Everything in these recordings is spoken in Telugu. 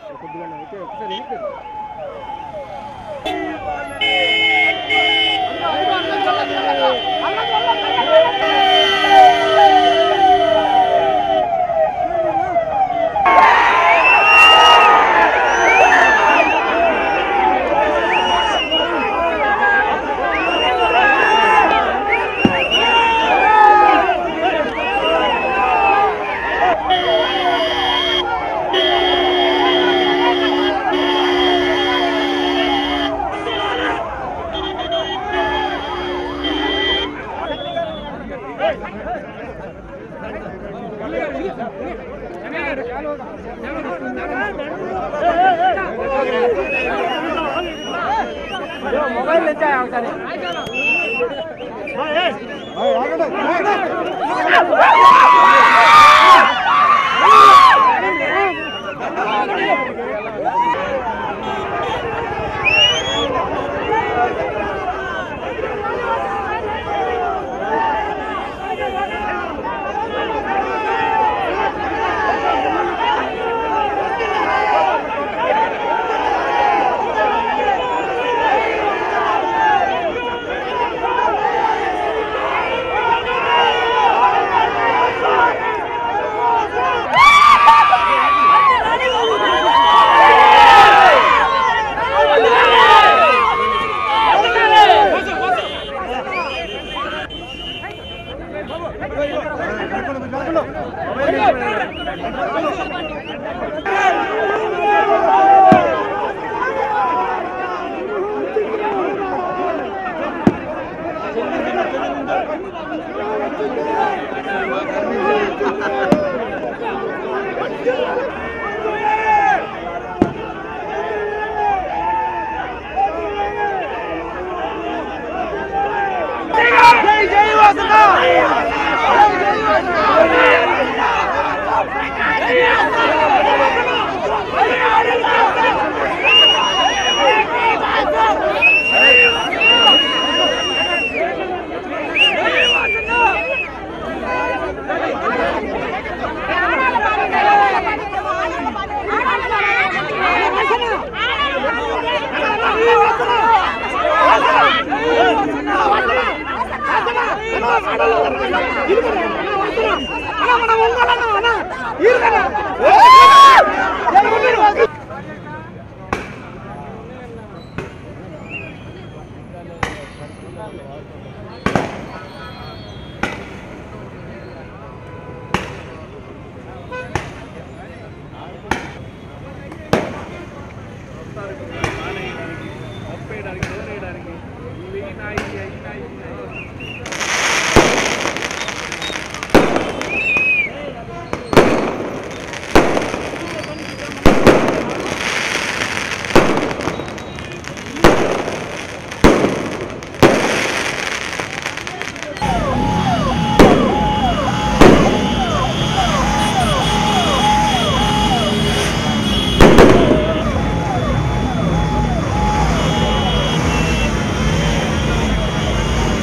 కొద్దిగా అయితే ఒకసారి వెళ్ళిపోయి మొబైల్ తెచ్చాయా ఒకసారి ¡Vamos!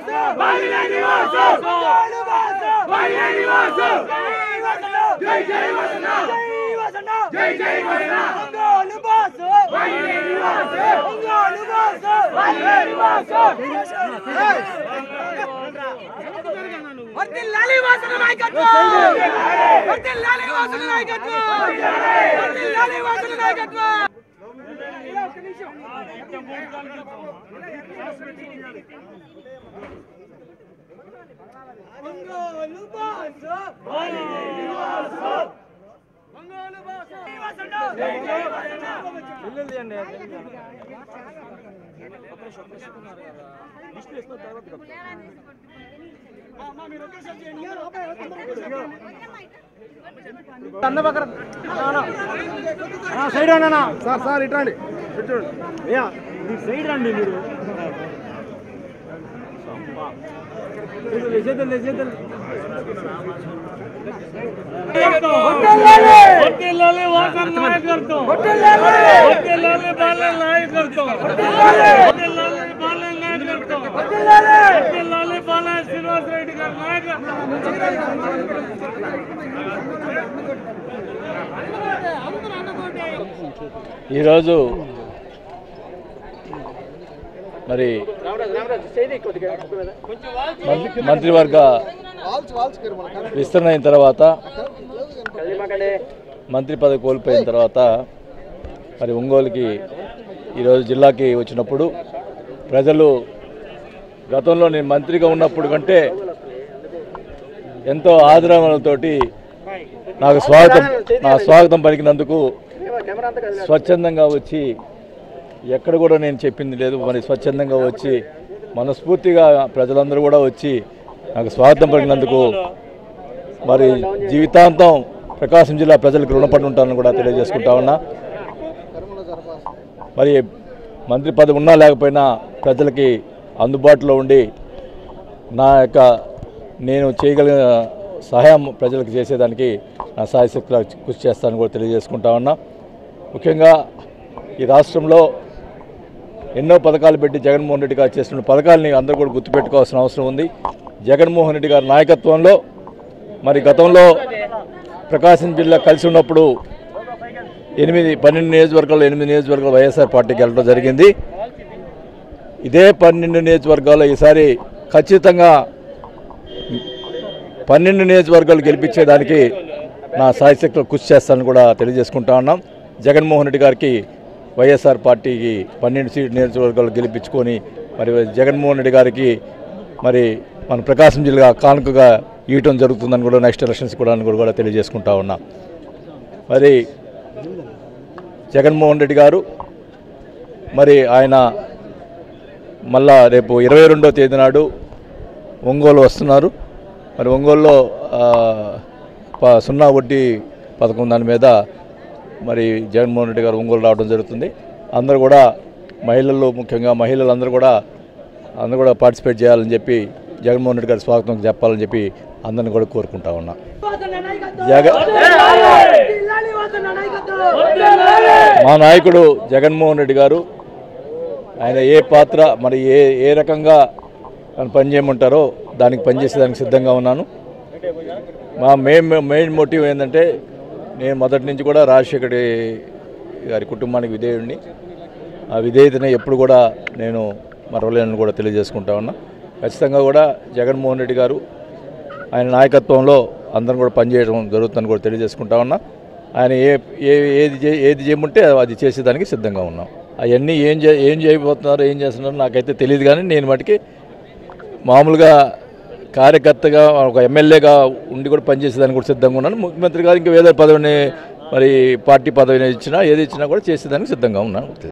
వర్తిల్లాలి వాసన నాయకత్వం వర్తిల్లాలి వాసన నాయకత్వం వర్తిల్లాలి వాసన నాయకత్వం ఒంగోలు బాస ఒంగోలు బాస వాసన జై జై వాసన అన్న పక్కన సైడ్ అన్న సార్ సార్ ఇటండి ఇటండి అయ్యా మీరు సైడ్ రండి మీరు లేచేద్దరు లేచేద్దరు ಹೊಟ್ಟೆಲ್ಲಲ್ಲಿ ವಾಸನ ನಾಯಕತ್ವ ಹೊಟ್ಟೆಲ್ಲಲ್ಲಿ ಬಾಲ ನಾಯಕತ್ವ ಹೊಟ್ಟೆಲ್ಲಲ್ಲಿ ಬಾಲ ನಾಯಕತ್ವ ಹೊಟ್ಟೆಲ್ಲಲ್ಲಿ ಬಾಲ ಶ್ರೀನಿವಾಸ రెడ్డి గారి నాయకత్వం ఈరోజు మరి మంత్రి- మంత్రివర్గ విస్తరణ అయిన తర్వాత మంత్రి పదవి కోల్పోయిన తర్వాత మరి ఒంగోలుకి ఈరోజు జిల్లాకి వచ్చినప్పుడు ప్రజలు గతంలో నేను మంత్రిగా ఉన్నప్పుడు కంటే ఎంతో ఆదరణలతోటి నాకు స్వాగతం నా స్వాగతం పలికినందుకు స్వచ్ఛందంగా వచ్చి ఎక్కడ కూడా నేను చెప్పింది లేదు మరి స్వచ్ఛందంగా వచ్చి మనస్ఫూర్తిగా ప్రజలందరూ కూడా వచ్చి నాకు స్వాగతం పలికినందుకు మరి జీవితాంతం ప్రకాశం జిల్లా ప్రజలకు రుణపడి ఉంటానని కూడా తెలియజేసుకుంటా ఉన్నా మరి మంత్రి పదవి ఉన్నా లేకపోయినా ప్రజలకి అందుబాటులో ఉండి నా యొక్క నేను చేయగలిగిన సహాయం ప్రజలకు చేసేదానికి నా సాయశక్తుల కృషి చేస్తానని కూడా తెలియజేసుకుంటా ఉన్నా ముఖ్యంగా ఈ రాష్ట్రంలో ఎన్నో పథకాలు పెట్టి జగన్మోహన్ రెడ్డి గారు చేస్తున్న పథకాలని అందరూ కూడా గుర్తుపెట్టుకోవాల్సిన అవసరం ఉంది జగన్మోహన్ రెడ్డి గారి నాయకత్వంలో మరి గతంలో ప్రకాశం జిల్లా కలిసి ఉన్నప్పుడు ఎనిమిది పన్నెండు నియోజకవర్గాల్లో ఎనిమిది నియోజకవర్గాలు వైఎస్ఆర్ పార్టీకి వెళ్ళడం జరిగింది ఇదే పన్నెండు నియోజకవర్గాల్లో ఈసారి ఖచ్చితంగా పన్నెండు నియోజకవర్గాలు గెలిపించేదానికి నా సాయశక్తులు కృషి చేస్తానని కూడా తెలియజేసుకుంటా ఉన్నాం జగన్మోహన్ రెడ్డి గారికి వైఎస్ఆర్ పార్టీకి పన్నెండు సీట్ నియోజకవర్గాలు గెలిపించుకొని మరి జగన్మోహన్ రెడ్డి గారికి మరి మన ప్రకాశం జిల్లా కానుకగా ఇవ్వటం జరుగుతుందని కూడా నెక్స్ట్ ఎలక్షన్స్ కూడా అని కూడా తెలియజేసుకుంటా ఉన్నా మరి జగన్మోహన్ రెడ్డి గారు మరి ఆయన మళ్ళా రేపు ఇరవై రెండో తేదీ నాడు ఒంగోలు వస్తున్నారు మరి ఒంగోలులో ఆ, ప- సున్నా వడ్డీ పథకం దాని మీద మరి జగన్మోహన్ రెడ్డి గారు ఒంగోలు రావడం జరుగుతుంది అందరూ కూడా మహిళలు ముఖ్యంగా మహిళలు అందరూ కూడా అందరూ కూడా పార్టిసిపేట్ చేయాలని చెప్పి జగన్మోహన్ రెడ్డి గారి స్వాగతం చెప్పాలని చెప్పి అందరిని కూడా కోరుకుంటా ఉన్నా జగ మా నాయకుడు జగన్మోహన్ రెడ్డి గారు ఆయన ఏ పాత్ర మరి ఏ ఏ రకంగా నన్ను పనిచేయమంటారో దానికి పనిచేసేదానికి సిద్ధంగా ఉన్నాను మా మెయిన్ మెయిన్ మోటివ్ ఏంటంటే నేను మొదటి నుంచి కూడా రాజశేఖర్ గారి కుటుంబానికి విధేయుడిని ఆ విధేయతని ఎప్పుడు కూడా నేను మరవలేనని కూడా తెలియజేసుకుంటా ఉన్నా ఖచ్చితంగా కూడా జగన్మోహన్ రెడ్డి గారు ఆయన నాయకత్వంలో అందరం కూడా పనిచేయడం జరుగుతుందని కూడా తెలియజేసుకుంటా ఉన్నా ఆయన ఏ ఏ ఏది చే ఏది చేయమంటే అది చేసేదానికి సిద్ధంగా ఉన్నాం అవన్నీ ఏం చే ఏం చేయబోతున్నారు ఏం చేస్తున్నారు నాకైతే తెలియదు కానీ నేను మటుకి మామూలుగా కార్యకర్తగా ఒక ఎమ్మెల్యేగా ఉండి కూడా పనిచేసేదానికి కూడా సిద్ధంగా ఉన్నాను ముఖ్యమంత్రి గారు ఇంకా ఏదో పదవిని మరి పార్టీ పదవిని ఇచ్చినా ఏది ఇచ్చినా కూడా చేసేదానికి సిద్ధంగా ఉన్నాను